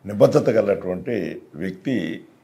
నిబద్ధత కలిగినటువంటి వ్యక్తి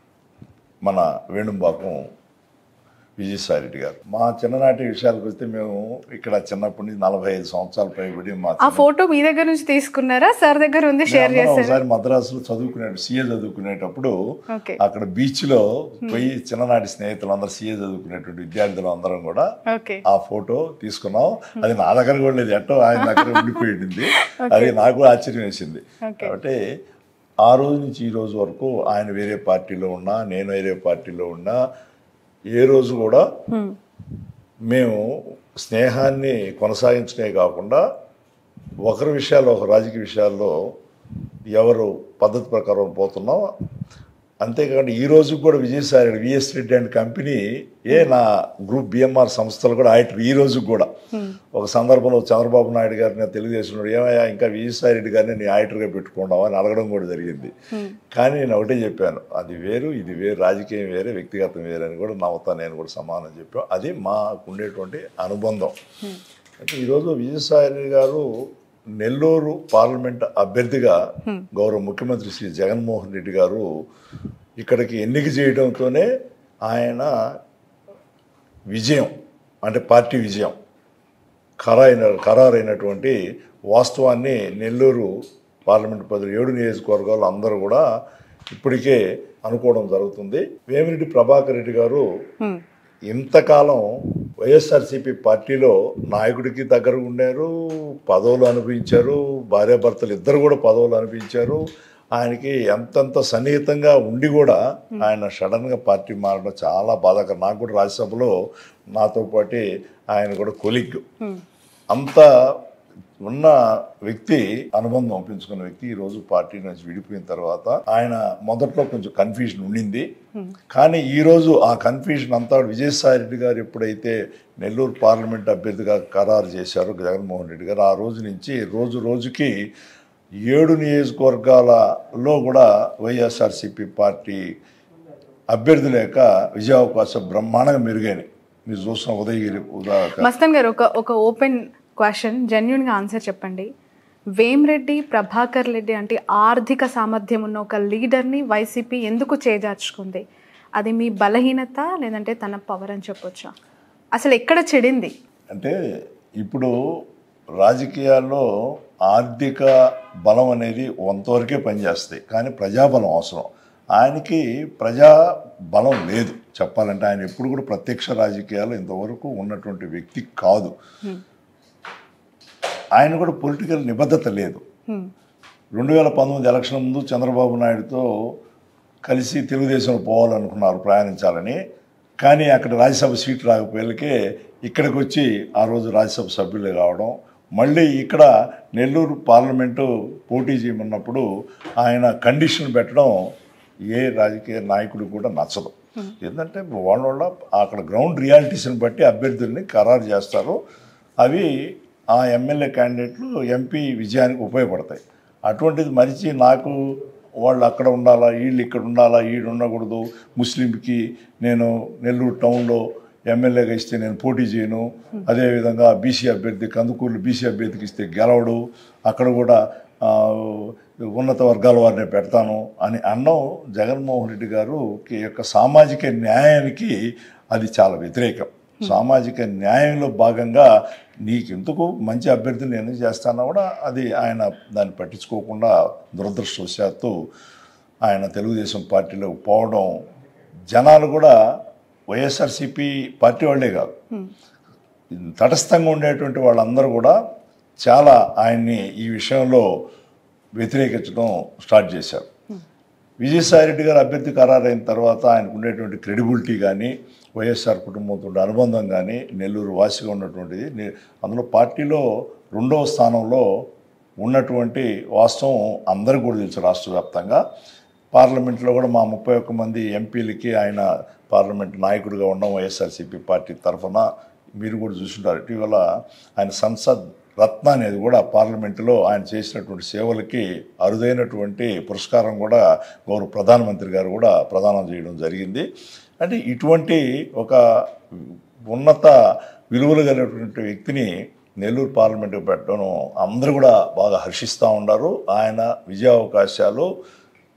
మన వేణుంబాకం విజయసాయి రెడ్డి గారు మా చిన్ననాటి విషయాలకు వస్తే మేము ఇక్కడ చిన్నప్పటి నుంచి నలభై ఐదు సంవత్సరాల పైబడి మా ఆ ఫోటో మీ దగ్గర నుంచి తీసుకున్నారా సార్ దగ్గర ఉంది షేర్ మేమందరం చేశారు ఒకసారి మద్రాసులో చదువుకునే సీఏ చదువుకునేటప్పుడు ఓకే అక్కడ బీచ్ లో పోయి చిన్ననాటి స్నేహితులు అందరూ సీఏ చదువుకునేటువంటి విద్యార్థులు అందరం కూడా ఓకే ఆ ఫోటో తీసుకున్నాం అది నా దగ్గర కూడా లేదు ఎట్టో ఆయన దగ్గర ఉండిపోయింది అది నాకు ఆశ్చర్యం వేసింది ఓకే కాబట్టి ఆ రోజు నుంచి ఈ రోజు వరకు ఆయన వేరే పార్టీలో ఉన్నా నేను వేరే పార్టీలో ఉన్నా ఏ రోజు కూడా హ్మ్. మేము స్నేహాన్ని కొనసాగించడే కాకుండా ఒకరి విషయాల్లో ఒక రాజకీయ విషయాల్లో ఎవరు పద్ధతి ప్రకారం పోతున్నాం అంతేకాకుండా ఈ రోజు కూడా విజయసాయి రెడ్డి విఎస్ రెడ్డి అండ్ కంపెనీ ఏ నా గ్రూప్ బిఎంఆర్ సంస్థలు కూడా ఆడిటర్ ఈ రోజు కూడా ఒక సందర్భంలో చంద్రబాబు నాయుడు గారిని తెలుగుదేశంలో ఏమయ్యా ఇంకా విజయసాయి రెడ్డి గారిని నీ ఆడిటర్గా పెట్టుకున్నావా అని అడగడం కూడా జరిగింది కానీ నేను ఒకటే చెప్పాను అది వేరు ఇది వేరు రాజకీయం వేరే వ్యక్తిగతం వేరే అని కూడా నవ్వుతా నేను కూడా సమానం చెప్పాను అది మాకు ఉండేటువంటి అనుబంధం అంటే ఈరోజు విజయసాయి రెడ్డి గారు నెల్లూరు పార్లమెంట్ అభ్యర్థిగా గౌరవ ముఖ్యమంత్రి శ్రీ జగన్మోహన్ రెడ్డి గారు ఇక్కడికి ఎన్నిక చేయడంతోనే ఆయన విజయం అంటే పార్టీ విజయం ఖరాయిన ఖరారైనటువంటి వాస్తవాన్ని నెల్లూరు పార్లమెంట్ పది ఏడు నియోజకవర్గాలు అందరూ కూడా ఇప్పటికే అనుకోవడం జరుగుతుంది వేమిరెడ్డి ప్రభాకర్ రెడ్డి గారు హ్మ్. ఇంతకాలం వైఎస్ఆర్సీపీ పార్టీలో నాయకుడికి దగ్గర ఉండారు పదవులు అనిపించారు భార్యాభర్తలు ఇద్దరు కూడా పదవులు అనిపించారు ఆయనకి ఎంతంత సన్నిహితంగా ఉండి కూడా ఆయన సడన్గా పార్టీ మారడం చాలా బాధాకరం నాకు కూడా రాజ్యసభలో నాతో పాటు ఆయన కూడా కొలిగ్ హ్మ్. అంత ఉన్న వ్యక్తి అనుబంధం పెంచుకున్న వ్యక్తి ఈరోజు పార్టీ నుంచి విడిపోయిన తర్వాత ఆయన మొదట్లో కొంచెం కన్ఫ్యూజన్ ఉండింది కానీ ఈరోజు ఆ కన్ఫ్యూజన్ అంతా విజయసాయి రెడ్డి గారు ఎప్పుడైతే నెల్లూరు పార్లమెంట్ అభ్యర్థిగా ఖరారు చేశారో జగన్మోహన్ రెడ్డి గారు ఆ రోజు నుంచి రోజు రోజుకి ఏడు నియోజకవర్గాలలో కూడా వైఎస్ఆర్సీపీ పార్టీ అభ్యర్థి లేక విజయావకాశం బ్రహ్మాండంగా మెరుగైనాయి మీరు చూసిన ఉదయగిరి ఉదాహరణ మస్తాన్ గారు ఒక ఒక ఓపెన్ క్వశ్చన్ జెన్యున్గా ఆన్సర్ చెప్పండి వేమిరెడ్డి ప్రభాకర్ రెడ్డి అంటే ఆర్థిక సామర్థ్యం ఉన్న ఒక లీడర్ని వైసీపీ ఎందుకు చేజార్చుకుంది అది మీ బలహీనత లేదంటే తన పవర్ అని చెప్పొచ్చా అసలు ఎక్కడ చెడింది అంటే ఇప్పుడు రాజకీయాల్లో ఆర్థిక బలం అనేది కొంతవరకే పనిచేస్తాయి కానీ ప్రజాబలం అవసరం ఆయనకి ప్రజా బలం లేదు చెప్పాలంటే ఆయన ఎప్పుడు కూడా ప్రత్యక్ష రాజకీయాలు ఇంతవరకు ఉన్నటువంటి వ్యక్తి కాదు ఆయన కూడా పొలిటికల్ నిబద్ధత లేదు హ్మ్. రెండు వేల పంతొమ్మిది ఎలక్షన్ ముందు చంద్రబాబు నాయుడుతో కలిసి తెలుగుదేశంలో పోవాలనుకున్నారు ప్రయాణించాలని కానీ అక్కడ రాజ్యసభ సీట్ రాకపోయేకే ఇక్కడికి వచ్చి ఆ రోజు రాజ్యసభ సభ్యులు కావడం మళ్ళీ ఇక్కడ నెల్లూరు పార్లమెంటు పోటీ చేయమన్నప్పుడు ఆయన కండిషన్ పెట్టడం ఏ రాజకీయ నాయకుడు కూడా నచ్చదు ఏంటంటే వాళ్ళ వాళ్ళ అక్కడ గ్రౌండ్ రియాలిటీస్ని బట్టి అభ్యర్థుల్ని ఖరారు చేస్తారు అవి ఆ ఎమ్మెల్యే క్యాండిడేట్లు ఎంపీ విజయానికి ఉపయోగపడతాయి అటువంటిది మరిచి నాకు వాళ్ళు అక్కడ ఉండాలా వీళ్ళు ఇక్కడ ఉండాలా వీడు ఉండకూడదు ముస్లింకి నేను నెల్లూరు టౌన్లో ఎమ్మెల్యేగా ఇస్తే నేను పోటీ చేయను అదేవిధంగా బీసీ అభ్యర్థి కందుకూరు బీసీ అభ్యర్థికి ఇస్తే గెలవడు అక్కడ కూడా ఆ, ఉన్నత వర్గాల వారిని పెడతాను అని అన్నం జగన్మోహన్ రెడ్డి గారు యొక్క సామాజిక న్యాయానికి అది చాలా వ్యతిరేకం సామాజిక న్యాయంలో భాగంగా నీకెందుకు మంచి అభ్యర్థిని నేను చేస్తానా కూడా అది ఆయన దాన్ని పట్టించుకోకుండా దురదృష్టవశాత్తు ఆయన తెలుగుదేశం పార్టీలోకి పోవడం జనాలు కూడా వైఎస్ఆర్సీపీ పార్టీ వాళ్ళే కాదు తటస్థంగా ఉండేటువంటి వాళ్ళందరూ కూడా చాలా ఆయన్ని ఈ విషయంలో వ్యతిరేకించడం స్టార్ట్ చేశారు విజయసాయి రెడ్డి గారు అభ్యర్థి ఖరారైన తర్వాత ఆయనకు ఉండేటువంటి క్రెడిబిలిటీ కానీ వైఎస్ఆర్ కుటుంబంతో ఉండే అనుబంధం కానీ నెల్లూరు వాసిగా ఉన్నటువంటిది నే- అందులో పార్టీలో రెండవ స్థానంలో ఉన్నటువంటి వాస్తవం అందరికీ కూడా తెలుసు రాష్ట్ర వ్యాప్తంగా పార్లమెంట్లో కూడా మా ముప్పై ఒక్క మంది ఎంపీలకి ఆయన పార్లమెంట్ నాయకుడిగా ఉండడం వైఎస్ఆర్సీపీ పార్టీ తరఫున మీరు కూడా చూసుంటారు ఇటీవల ఆయన సంసద్ రత్న అనేది కూడా పార్లమెంటులో ఆయన చేసినటువంటి సేవలకి అరుదైనటువంటి పురస్కారం కూడా గౌరవ ప్రధానమంత్రి గారు కూడా ప్రదానం చేయడం జరిగింది అంటే ఇటువంటి ఒక ఉన్నత విలువలు కలిగినటువంటి వ్యక్తిని నెల్లూరు పార్లమెంటుకు పెట్టడం అందరూ కూడా బాగా హర్షిస్తూ ఉన్నారు ఆయన విజయావకాశాలు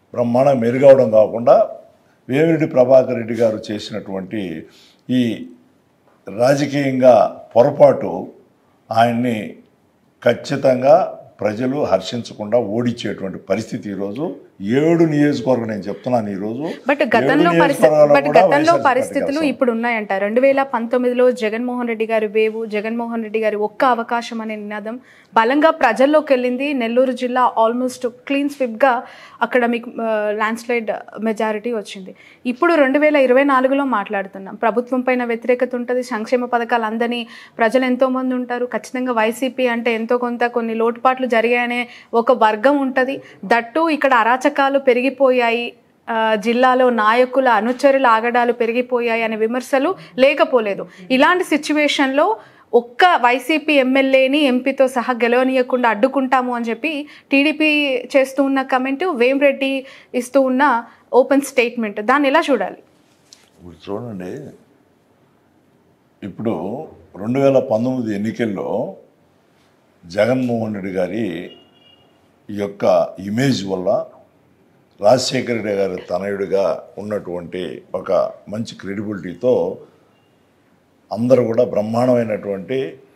బ్రహ్మాండం మెరుగవడం కాకుండా వేమిరెడ్డి ప్రభాకర్ రెడ్డి గారు చేసినటువంటి ఈ రాజకీయంగా పొరపాటు ఆయన్ని ఖచ్చితంగా ప్రజలు హర్షించకుండా ఓడించేటువంటి పరిస్థితి ఈరోజు ఏడు నియోజకవర్గం నేను చెప్తున్నాను ఈరోజు బట్ గతంలో ఏడు పరిస్థితి నియోజకవర్గాల్లో బట్ కూడా గతంలో వైఎస్ఆర్ పరిస్థితులు పార్టీకి ఇప్పుడు ఉన్నాయంట రెండు వేల పంతొమ్మిదిలో జగన్మోహన్ రెడ్డి గారి వేవు జగన్మోహన్ రెడ్డి గారి ఒక్క అవకాశం అనే నినాదం బలంగా ప్రజల్లోకి వెళ్ళింది నెల్లూరు జిల్లా ఆల్మోస్ట్ క్లీన్ స్విప్గా అక్కడ మీకు ల్యాండ్ స్లైడ్ మెజారిటీ వచ్చింది ఇప్పుడు రెండు వేల ఇరవై నాలుగులో మాట్లాడుతున్నాం ప్రభుత్వం పైన వ్యతిరేకత ఉంటుంది సంక్షేమ పథకాలు అందని ప్రజలు ఎంతో మంది ఉంటారు ఖచ్చితంగా వైసీపీ అంటే ఎంతో కొంత కొన్ని లోటుపాట్లు జరిగాయనే ఒక వర్గం ఉంటుంది దట్టు ఇక్కడ అరాచకాలు పెరిగిపోయాయి ఆ, జిల్లాలో నాయకుల అనుచరుల ఆగడాలు పెరిగిపోయాయి అనే విమర్శలు లేకపోలేదు ఇలాంటి సిచ్యువేషన్లో ఒక్క వైసీపీ ఎమ్మెల్యేని ఎంపీతో సహా గెలవనీయకుండా అడ్డుకుంటాము అని చెప్పి టీడీపీ చేస్తూ ఉన్న కమెంట్ వేమిరెడ్డి ఇస్తూ ఉన్న ఓపెన్ స్టేట్మెంట్ దాన్ని ఎలా చూడాలి ఇప్పుడు చూడండి ఇప్పుడు రెండు వేల పంతొమ్మిది ఎన్నికల్లో జగన్మోహన్ రెడ్డి గారి ఈ యొక్క ఇమేజ్ వల్ల రాజశేఖర రెడ్డి గారి తనయుడిగా ఉన్నటువంటి ఒక మంచి క్రెడిబిలిటీతో అందరూ కూడా బ్రహ్మాండమైనటువంటి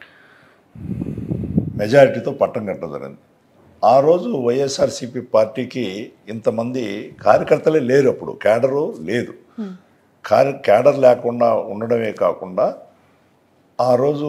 మెజారిటీతో పట్టం కట్టదరింది ఆ రోజు వైఎస్ఆర్సీపీ పార్టీకి ఇంతమంది కార్యకర్తలే లేరు అప్పుడు క్యాడరు లేదు కార్య క్యాడర్ లేకుండా ఉండడమే కాకుండా ఆ రోజు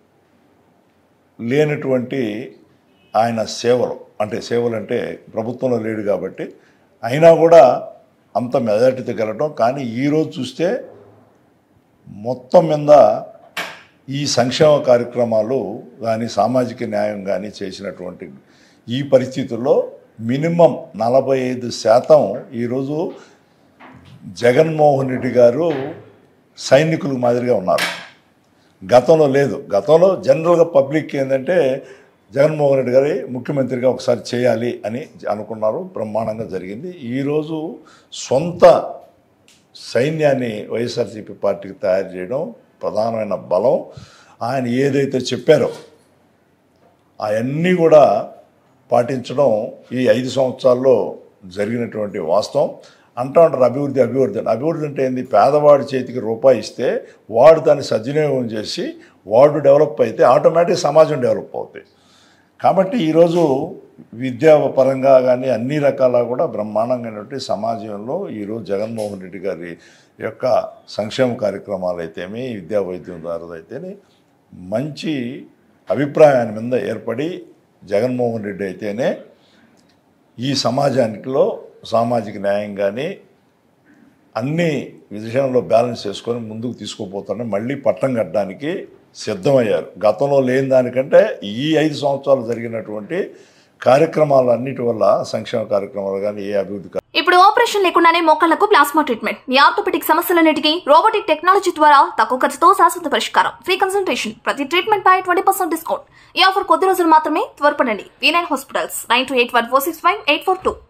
లేనటువంటి ఆయన సేవలు అంటే సేవలు అంటే ప్రభుత్వంలో లేడు కాబట్టి అయినా కూడా అంత మెజార్టీతో గెలటం కానీ ఈరోజు చూస్తే మొత్తం మీద ఈ సంక్షేమ కార్యక్రమాలు కానీ సామాజిక న్యాయం కానీ చేసినటువంటి ఈ పరిస్థితుల్లో మినిమం నలభై ఐదు శాతం ఈరోజు జగన్మోహన్ రెడ్డి గారు సైనికులు మాదిరిగా ఉన్నారు గతంలో లేదు గతంలో జనరల్గా పబ్లిక్ ఏంటంటే జగన్మోహన్ రెడ్డి గారి ముఖ్యమంత్రిగా ఒకసారి చేయాలి అని అనుకున్నారు బ్రహ్మాండంగా జరిగింది ఈరోజు సొంత సైన్యాన్ని వైఎస్ఆర్సీపీ పార్టీకి తయారు చేయడం ప్రధానమైన బలం ఆయన ఏదైతే చెప్పారో అవన్నీ కూడా పాటించడం ఈ ఐదు సంవత్సరాల్లో జరిగినటువంటి వాస్తవం అంటూ ఉంటారు అభివృద్ధి అభివృద్ధి అని అభివృద్ధి అంటే ఏంది పేదవాడి చేతికి రూపాయి ఇస్తే వాడు దాన్ని సద్వినియోగం చేసి వాడు డెవలప్ అయితే ఆటోమేటిక్ సమాజం డెవలప్ అవుతాయి కాబట్టి ఈరోజు విద్యా పరంగా కానీ అన్ని రకాల కూడా బ్రహ్మాండంగానటువంటి సమాజంలో ఈరోజు జగన్మోహన్ రెడ్డి గారి యొక్క సంక్షేమ కార్యక్రమాలు అయితేమి విద్యా వైద్యం ద్వారా అయితేనే మంచి అభిప్రాయాన్ని మీద ఏర్పడి జగన్మోహన్ రెడ్డి అయితేనే ఈ సమాజానికిలో సామాజిక న్యాయం కానీ అన్ని విషయంలో బ్యాలెన్స్ చేసుకొని ముందుకు తీసుకుపోతాడని మళ్ళీ పట్టం కట్టడానికి సిద్ధమయ్యారు గతంలో లేని దానికంటే ఈ ఐదు సంవత్సరాలు జరిగినటువంటి కార్యక్రమాలు అన్నిటి వల్ల సంక్షేమ కార్యక్రమాలు కానీ ఏ అభివృద్ధి ఇప్పుడు ఆపరేషన్ లేకుండానే మోకాళ్లకు ప్లాస్మా ట్రీట్మెంట్ మీ ఆర్థోపెటిక్ సమస్యలన్నిటికీ రోబోటిక్ టెక్నాలజీ ద్వారా తక్కువ ఖర్చుతో శాశ్వత పరిష్కారం ఫ్రీ కన్సల్టేషన్ ప్రతి ట్రీట్మెంట్ పై ట్వంటీ పర్సెంట్ డిస్కౌంట్ ఈ ఆఫర్ కొద్ది రోజులు మాత్రమే త్వరపడండి V nine hospitals nine two eight one four six five eight four two